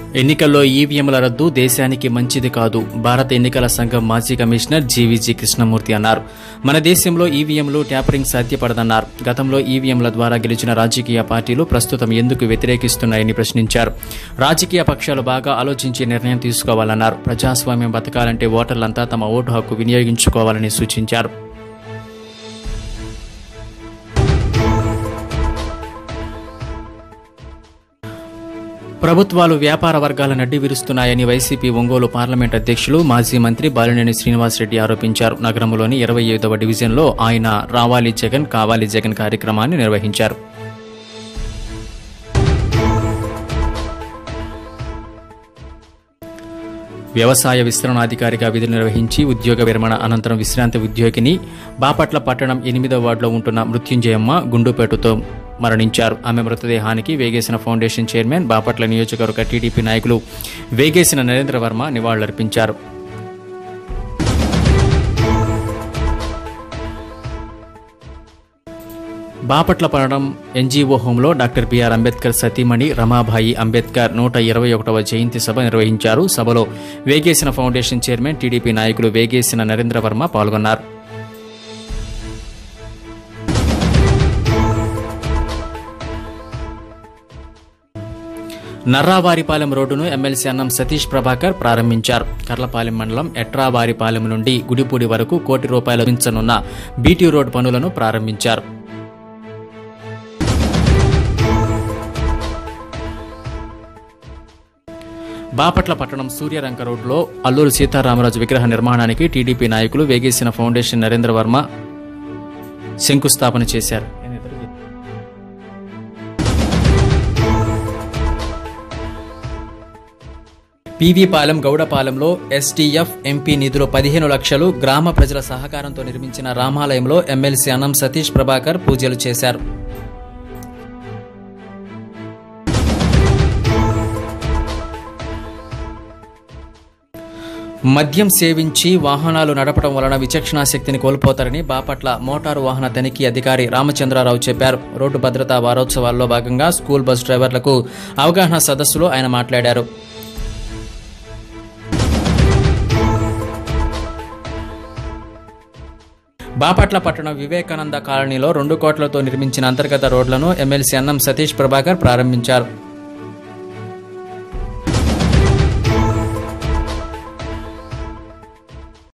ఎన్నికల్లో ఈవీఎంల రద్దు దేశానికి మంచిది కాదు భారత ఎన్నికల సంఘం మాజీ కమిషనర్ జీవీజీ కృష్ణమూర్తి అన్నారు మన దేశంలో ఈవీఎంలు ట్యాపరింగ్ సాధ్యపడదన్నారు గతంలో ఈవీఎంల ద్వారా గెలిచిన రాజకీయ పార్టీలు ప్రస్తుతం ఎందుకు వ్యతిరేకిస్తున్నాయని ప్రశ్నించారు రాజకీయ పక్షాలు బాగా ఆలోచించి నిర్ణయం తీసుకోవాలన్నారు ప్రజాస్వామ్యం బతకాలంటే ఓటర్లంతా తమ ఓటు హక్కు వినియోగించుకోవాలని సూచించారు ప్రభుత్వాలు వ్యాపార వర్గాల నడ్డి విరుస్తున్నాయని వైసీపీ ఒంగోలు పార్లమెంట్ అధ్యక్షులు మాజీ మంత్రి బాలినేని శ్రీనివాసరెడ్డి ఆరోపించారు నగరంలోని ఇరవై ఐదవ డివిజన్లో ఆయన రావాలి జగన్ కావాలి జగన్ కార్యక్రమాన్ని నిర్వహించారు వ్యవసాయ విస్తరణాధికారిగా విధులు నిర్వహించి ఉద్యోగ విరమణ అనంతరం విశ్రాంతి ఉద్యోగిని బాపట్ల పట్టణం ఎనిమిదవ వార్డులో ఉంటున్న మృత్యుంజయమ్మ గుండుపేటుతో మరణించారు ఆమె మృతదేహానికి వేగేసిన ఫౌండేషన్ చైర్మన్ బాపట్ల నియోజకవర్గ టీడీపీ నాయకులు వేగేసిన నరేంద్ర వర్మ నివాళులర్పించారు బాపట్ల పట్టణం ఎన్జీఓ హోంలో డాక్టర్ బిఆర్ అంబేద్కర్ సతీమణి రమాబాయి అంబేద్కర్ నూట ఇరవై ఒకటవ జయంతి సభ నిర్వహించారు సభలో వేగేసిన ఫౌండేషన్ చైర్మన్ టీడీపీ నాయకులు వేగేసిన నరేంద్ర వర్మ పాల్గొన్నారు నర్రావారిపాలెం రోడ్డును ఎమ్మెల్సీ అన్నం సతీష్ ప్రభాకర్ ప్రారంభించారు కర్లపాలెం మండలం ఎట్రావారిపాలెం నుండి గుడిపూడి వరకు కోటి రూపాయలు పెంచనున్న బీటీ రోడ్ పనులను ప్రారంభించారు బాపట్ల పట్టణం సూర్యరంక రోడ్లో అల్లూరు సీతారామరాజు విగ్రహ నిర్మాణానికి టీడీపీ నాయకులు వేగేసిన ఫౌండేషన్ నరేంద్ర వర్మ శంకుస్థాపన చేశారు పీవీ పాలెం గౌడపాలెంలో ఎస్టీఎఫ్ ఎంపీ నిధులు పదిహేను లక్షలు గ్రామ ప్రజల సహకారంతో నిర్మించిన రామాలయంలో ఎమ్మెల్సీ అన్నం సతీష్ ప్రభాకర్ పూజలు చేశారు మద్యం సేవించి వాహనాలు నడపడం వలన విచక్షణా శక్తిని కోల్పోతారని బాపట్ల మోటారు వాహన తనిఖీ అధికారి రామచంద్రారావు చెప్పారు రోడ్డు భద్రతా వారోత్సవాల్లో భాగంగా స్కూల్ బస్ డ్రైవర్లకు అవగాహన సదస్సులో ఆయన మాట్లాడారు బాపట్ల పట్టణం వివేకానంద కాలనీలో రెండు కోట్లతో నిర్మించిన అంతర్గత రోడ్లను ఎమ్మెల్సీ అన్నం సతీష్ ప్రభాకర్ ప్రారంభించారు